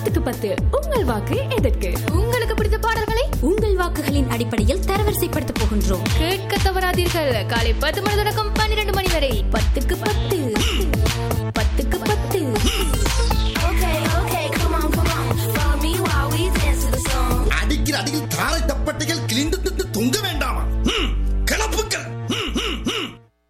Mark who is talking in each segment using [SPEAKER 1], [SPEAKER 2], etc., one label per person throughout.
[SPEAKER 1] பத்துக்கு பத்து உங்கள் வாக்கு எதற்கு
[SPEAKER 2] உங்களுக்கு பிடித்த பாடல்களை உங்கள் வாக்குகளின் அடிப்படையில் தரவரிசைப்படுத்த போகின்றோம்
[SPEAKER 1] கேட்க தவறாதீர்கள் காலை பத்து மணி தொடக்கம் பன்னிரண்டு மணி வரை
[SPEAKER 2] பத்துக்கு பத்து பத்துக்கு பத்து
[SPEAKER 3] Okay, okay, come on, come on. Follow me while we dance to the song.
[SPEAKER 4] அடிக்கிற அடியில் தாரை தப்பட்டைகள் கிழிந்து திட்டு தொங்க வேண்டாமா ம், கிளப்புக்கள் ம், ம், ம்.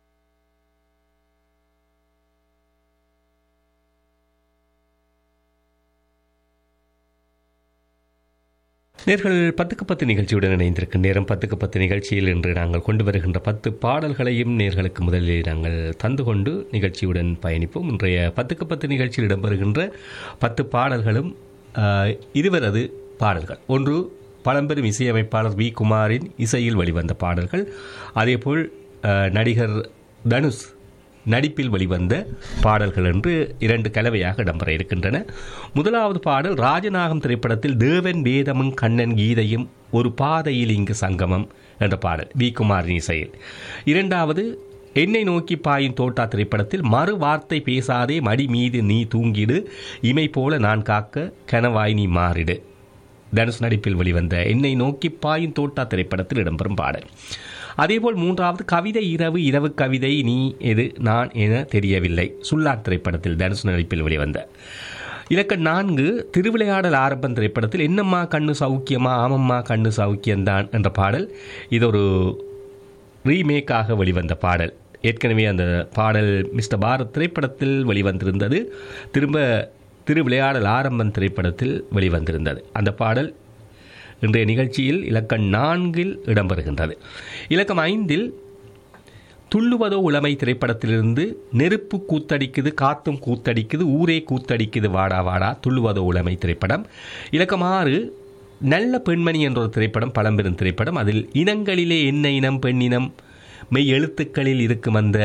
[SPEAKER 5] நேர்கள் பத்துக்கு பத்து நிகழ்ச்சியுடன் இணைந்திருக்கும் நேரம் பத்துக்கு பத்து நிகழ்ச்சியில் இன்று நாங்கள் கொண்டு வருகின்ற பத்து பாடல்களையும் நேர்களுக்கு முதலில் நாங்கள் தந்து கொண்டு நிகழ்ச்சியுடன் பயணிப்போம் இன்றைய பத்துக்கு பத்து நிகழ்ச்சியில் இடம்பெறுகின்ற பத்து பாடல்களும் ஆஹ், இருவரது பாடல்கள் ஒன்று பழம்பெரும் இசையமைப்பாளர் வி குமாரின் இசையில் வெளிவந்த பாடல்கள் அதேபோல் ஆஹ், நடிகர் தனுஷ் நடிப்பில் வெளிவந்த பாடல்கள் என்று இரண்டு கலவையாக இடம்பெற இருக்கின்றன முதலாவது பாடல் ராஜநாகம் திரைப்படத்தில் தேவன் வேதமும் கண்ணன் கீதையும் ஒரு பாதையில் இங்கு சங்கமம் என்ற பாடல் வி குமாரின் இசையில் இரண்டாவது என்னை நோக்கி பாயும் தோட்டா திரைப்படத்தில் மறு வார்த்தை பேசாதே மடி மீது நீ தூங்கிடு இமை போல நான் காக்க கனவாய் நீ மாறிடு தனுஷ் நடிப்பில் வெளிவந்த என்னை நோக்கி பாயும் தோட்டா திரைப்படத்தில் இடம்பெறும் பாடல் அதேபோல் மூன்றாவது கவிதை இரவு இரவு கவிதை நீ எது நான் என தெரியவில்லை சுல்லார் திரைப்படத்தில் தனுஷ் நடிப்பில் வெளிவந்த இலக்கம் நான்கு திருவிளையாடல் ஆரம்பம் திரைப்படத்தில் என்னம்மா கண்ணு சௌக்கியமா ஆமம்மா கண்ணு சௌக்கியம்தான் என்ற பாடல் இது ஒரு ரீமேக்காக வெளிவந்த பாடல் ஏற்கனவே அந்த பாடல் மிஸ்டர் பாரத் திரைப்படத்தில் வெளிவந்திருந்தது திரும்ப திருவிளையாடல் ஆரம்பம் திரைப்படத்தில் வெளிவந்திருந்தது அந்த பாடல் இன்றைய நிகழ்ச்சியில் இலக்கம் நான்கில் இடம்பெறுகின்றது இலக்கம் ஐந்தில் துள்ளுவதோ உளமை திரைப்படத்திலிருந்து நெருப்பு கூத்தடிக்குது காத்தும் கூத்தடிக்குது ஊரே கூத்தடிக்குது வாடா வாடா துள்ளுவதோ உளமை திரைப்படம் இலக்கம் ஆறு நல்ல பெண்மணி என்ற ஒரு திரைப்படம் பழம்பெரும் திரைப்படம் அதில் இனங்களிலே என்ன இனம் பெண்ணினம் மெய் எழுத்துக்களில் இருக்கும் அந்த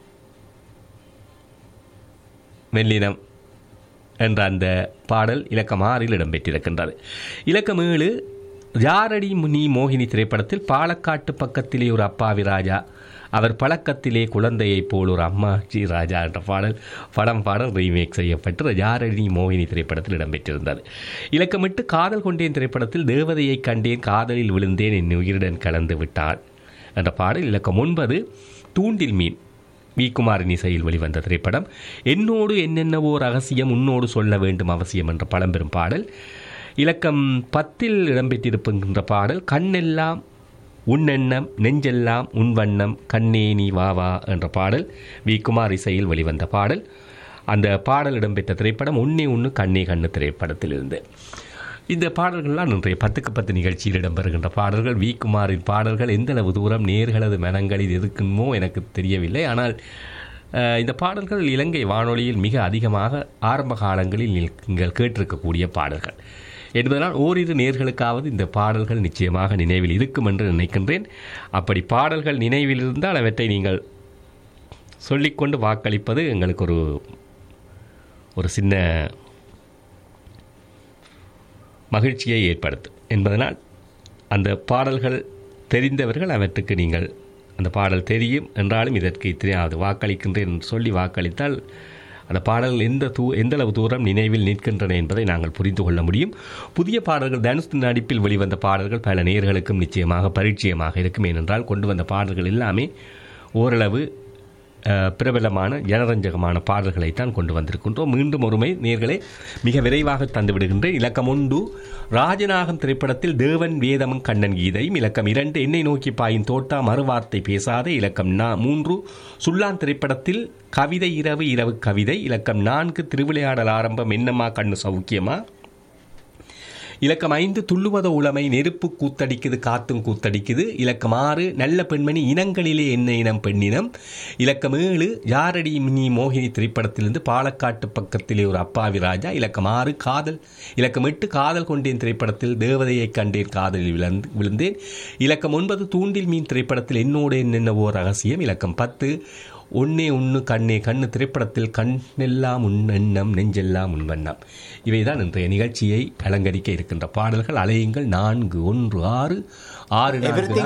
[SPEAKER 5] மெல்லினம் என்ற அந்த பாடல் இலக்கம் ஆறில் இடம்பெற்றிருக்கின்றது இலக்கம் ஏழு ஜாரடி நீ மோகினி திரைப்படத்தில் பாலக்காட்டு பக்கத்திலே ஒரு அப்பாவி ராஜா அவர் பழக்கத்திலே குழந்தையைப் போல் ஒரு அம்மாச்சி ராஜா என்ற பாடல் படம் பாடல் ரீமேக் செய்யப்பட்டு ஜாரடி மோகினி திரைப்படத்தில் இடம்பெற்றிருந்தது இலக்கமிட்டு காதல் கொண்டேன் திரைப்படத்தில் தேவதையை கண்டேன் காதலில் விழுந்தேன் என் உயிருடன் கலந்து விட்டாள் என்ற பாடல் இலக்கம் ஒன்பது தூண்டில் மீன் வி குமாரின் இசையில் வெளிவந்த திரைப்படம் என்னோடு என்னென்னவோ ரகசியம் உன்னோடு சொல்ல வேண்டும் அவசியம் என்ற பழம்பெரும் பாடல் இலக்கம் பத்தில் இடம்பெற்றிருக்கின்ற பாடல் கண்ணெல்லாம் உன்னெண்ணம் நெஞ்செல்லாம் உன் வண்ணம் கண்ணே நீ வா வா என்ற பாடல் வி குமார் இசையில் வெளிவந்த பாடல் அந்த பாடல் இடம்பெற்ற திரைப்படம் உன்னே உன்னு கண்ணே கண்ணு திரைப்படத்திலிருந்து இந்த பாடல்கள்லாம் இன்றைய பத்துக்கு பத்து நிகழ்ச்சியில் இடம்பெறுகின்ற பாடல்கள் வி குமாரின் பாடல்கள் எந்தளவு தூரம் நேர்களது மனங்களில் இருக்குமோ எனக்கு தெரியவில்லை ஆனால் அஹ், இந்த பாடல்கள் இலங்கை வானொலியில் மிக அதிகமாக ஆரம்ப காலங்களில் நீங்கள் கேட்டிருக்கக்கூடிய பாடல்கள் என்பதனால் ஓரிரு நேர்களுக்காவது இந்த பாடல்கள் நிச்சயமாக நினைவில் இருக்கும் என்று நினைக்கின்றேன் அப்படி பாடல்கள் நினைவில் இருந்தால் அவற்றை நீங்கள் சொல்லிக்கொண்டு வாக்களிப்பது எங்களுக்கு ஒரு ஒரு சின்ன மகிழ்ச்சியை ஏற்படுத்தும் என்பதனால் அந்த பாடல்கள் தெரிந்தவர்கள் அவற்றுக்கு நீங்கள் அந்த பாடல் தெரியும் என்றாலும் இதற்கு இத்தனையாவது வாக்களிக்கின்றேன் என்று சொல்லி வாக்களித்தால் அந்த பாடல்கள் எந்த தூ எந்தளவு தூரம் நினைவில் நிற்கின்றன என்பதை நாங்கள் புரிந்து கொள்ள முடியும் புதிய பாடல்கள் தனுஷ் நடிப்பில் வெளிவந்த பாடல்கள் பல நேர்களுக்கும் நிச்சயமாக பரிச்சயமாக இருக்கும் ஏனென்றால் கொண்டு வந்த பாடல்கள் எல்லாமே ஓரளவு அஹ், பிரபலமான ஜனரஞ்சகமான பாடல்களைத்தான் கொண்டு வந்திருக்கின்றோம் மீண்டும் ஒருமை நேர்களை மிக விரைவாக தந்து விடுகின்றேன் இலக்கம் ஒன்று ராஜநாகம் திரைப்படத்தில் தேவன் வேதமும் கண்ணன் கீதையும் இலக்கம் இரண்டு என்னை நோக்கி பாயும் தோட்டா மறுவார்த்தை பேசாத இலக்கம் நா மூன்று சுல்லான் திரைப்படத்தில் கவிதை இரவு இரவு கவிதை இலக்கம் நான்கு திருவிளையாடல் ஆரம்பம் என்னம்மா கண்ணு சௌக்கியமா இலக்கம் ஐந்து துள்ளுவத உளமை நெருப்பு கூத்தடிக்குது காத்தும் கூத்தடிக்குது இலக்கம் ஆறு நல்ல பெண்மணி இனங்களிலே என்ன இனம் பெண்ணினம் இலக்கம் ஏழு யாரடி நீ மோகினி திரைப்படத்திலிருந்து பாலக்காட்டு பக்கத்திலே ஒரு அப்பாவி ராஜா இலக்கம் ஆறு காதல் இலக்கம் எட்டு காதல் கொண்டேன் திரைப்படத்தில் தேவதையை கண்டேன் காதலில் விழுந்து விழுந்தேன் இலக்கம் ஒன்பது தூண்டில் மீன் திரைப்படத்தில் என்னோடு என்னென்னவோ ரகசியம் இலக்கம் பத்து ஒன்னே உண்ணு கண்ணே கண்ணு திரைப்படத்தில் கண்ணெல்லாம் உன் எண்ணம் நெஞ்செல்லாம் உன் வண்ணம் இவைதான் இன்றைய நிகழ்ச்சியை அலங்கரிக்க இருக்கின்ற பாடல்கள் அலையுங்கள் நான்கு ஒன்று ஆறு ஆறு நான்கு